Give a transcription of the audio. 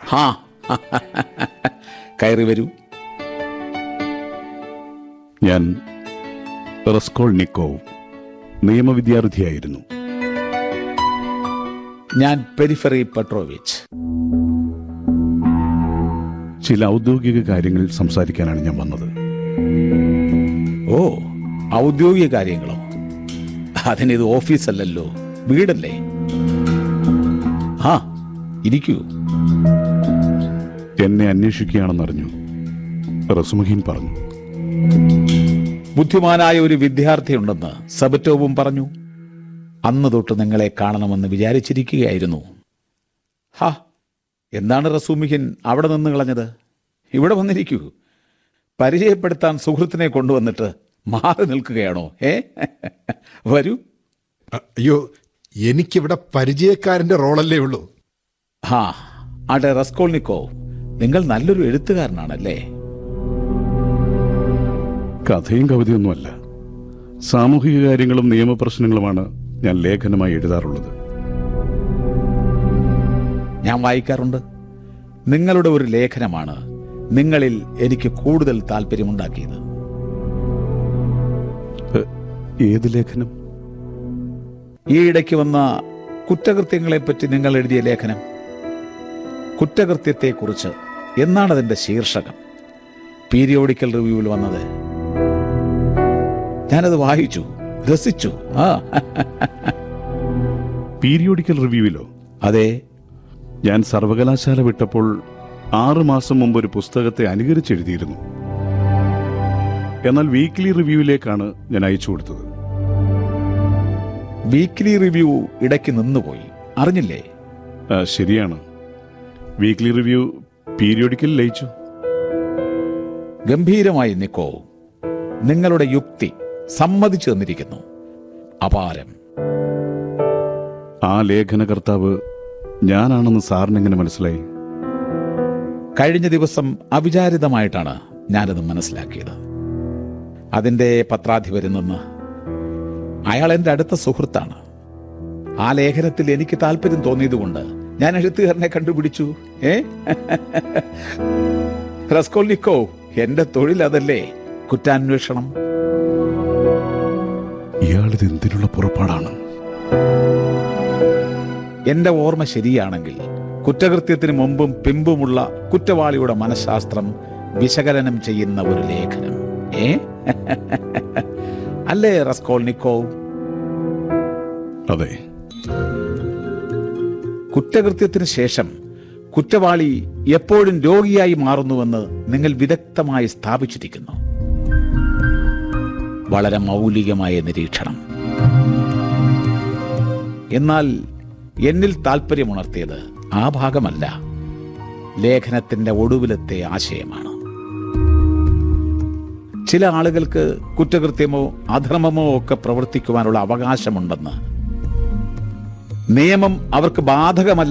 ഹാ കയറി വരൂ ഞാൻ റസ്കോൾ നിക്കോവ് നിയമവിദ്യാർത്ഥിയായിരുന്നു ഞാൻ പെരിഫറി പെട്രോവിച്ച് ചില ഔദ്യോഗിക കാര്യങ്ങൾ സംസാരിക്കാനാണ് ഞാൻ വന്നത് ഓ ഔദ്യോഗിക കാര്യങ്ങളോ അതിനിത് ഓഫീസല്ലല്ലോ വീടല്ലേ ആ ഇരിക്കൂ എന്നെ അന്വേഷിക്കുകയാണെന്നറിഞ്ഞു റസുമഹീൻ പറഞ്ഞു ബുദ്ധിമാനായ ഒരു വിദ്യാർത്ഥിയുണ്ടെന്ന് സബറ്റോവും പറഞ്ഞു അന്ന് തൊട്ട് നിങ്ങളെ കാണണമെന്ന് വിചാരിച്ചിരിക്കുകയായിരുന്നു ഹാ എന്താണ് റസൂമിഹിൻ അവിടെ നിന്ന് കളഞ്ഞത് ഇവിടെ വന്നിരിക്കൂ പരിചയപ്പെടുത്താൻ സുഹൃത്തിനെ കൊണ്ടുവന്നിട്ട് മാറി നിൽക്കുകയാണോ ഏ വരൂ അ- അയ്യോ എനിക്കിവിടെ പരിചയക്കാരന്റെ റോളല്ലേ ഉള്ളൂ ഹാ ആട്ടെ റസ്കോൾനിക്കോ നിങ്ങൾ നല്ലൊരു എഴുത്തുകാരനാണല്ലേ കഥയും കവിതയൊന്നുമല്ല സാമൂഹിക കാര്യങ്ങളും നിയമപ്രശ്നങ്ങളുമാണ് ഞാൻ ലേഖനമായി എഴുതാറുള്ളത് ഞാൻ വായിക്കാറുണ്ട് നിങ്ങളുടെ ഒരു ലേഖനമാണ് നിങ്ങളിൽ എനിക്ക് കൂടുതൽ താല്പര്യമുണ്ടാക്കിയത് എ, ഏത് ലേഖനം ഈ ഇടയ്ക്ക് വന്ന കുറ്റകൃത്യങ്ങളെപ്പറ്റി നിങ്ങൾ എഴുതിയ ലേഖനം കുറ്റകൃത്യത്തെക്കുറിച്ച് എന്നാണ് അതിന്റെ ശീർഷകം പീരിയോഡിക്കൽ റിവ്യൂവിൽ വന്നത് ഞാനത് വായിച്ചു രസിച്ചു ആ പീരിയോഡിക്കൽ റിവ്യൂവിലോ അതെ ഞാൻ സർവകലാശാല വിട്ടപ്പോൾ ആറു മാസം മുമ്പ് ഒരു പുസ്തകത്തെ അനുകരിച്ചെഴുതിയിരുന്നു എന്നാൽ വീക്ക്ലി റിവ്യൂവിലേക്കാണ് ഞാൻ അയച്ചു കൊടുത്തത് വീക്ക്ലി റിവ്യൂ ഇടയ്ക്ക് നിന്നുപോയി അറിഞ്ഞില്ലേ ആ, ശരിയാണ് വീക്ക്ലി റിവ്യൂ പീരിയോഡിക്കൽ ലയിച്ചു ഗംഭീരമായി നിക്കോ നിങ്ങളുടെ യുക്തി സമ്മതിച്ചു തന്നിരിക്കുന്നു അപാരം ആ ലേഖനകർത്താവ് ഞാനാണെന്ന് സാറിനെങ്ങനെ മനസ്സിലായി കഴിഞ്ഞ ദിവസം അവിചാരിതമായിട്ടാണ് ഞാനത് മനസ്സിലാക്കിയത് അതിന്റെ പത്രാധിപരിൽ നിന്ന് അയാൾ എൻ്റെ അടുത്ത സുഹൃത്താണ് ആ ലേഖനത്തിൽ എനിക്ക് താല്പര്യം തോന്നിയതുകൊണ്ട് ഞാൻ എഴുത്തുകാരനെ കണ്ടുപിടിച്ചു ഏ റസ്കോൾനിക്കോ എന്റെ തൊഴിൽ അതല്ലേ കുറ്റാന്വേഷണം ഇയാളിത് എന്തിനുള്ള പുറപ്പാടാണ് എന്റെ ഓർമ്മ ശരിയാണെങ്കിൽ കുറ്റകൃത്യത്തിന് മുമ്പും പിമ്പുമുള്ള കുറ്റവാളിയുടെ മനഃശാസ്ത്രം വിശകലനം ചെയ്യുന്ന ഒരു ലേഖനം ഏ അല്ലേ റസ്കോൾനിക്കോ അതെ കുറ്റകൃത്യത്തിന് ശേഷം കുറ്റവാളി എപ്പോഴും രോഗിയായി മാറുന്നുവെന്ന് നിങ്ങൾ വിദഗ്ധമായി സ്ഥാപിച്ചിരിക്കുന്നു വളരെ മൗലികമായ നിരീക്ഷണം എന്നാൽ എന്നിൽ താല്പര്യമുണർത്തിയത് ആ ഭാഗമല്ല ലേഖനത്തിന്റെ ഒടുവിലത്തെ ആശയമാണ് ചില ആളുകൾക്ക് കുറ്റകൃത്യമോ അധർമ്മമോ ഒക്കെ പ്രവർത്തിക്കുവാനുള്ള അവകാശമുണ്ടെന്ന് നിയമം അവർക്ക് ബാധകമല്ല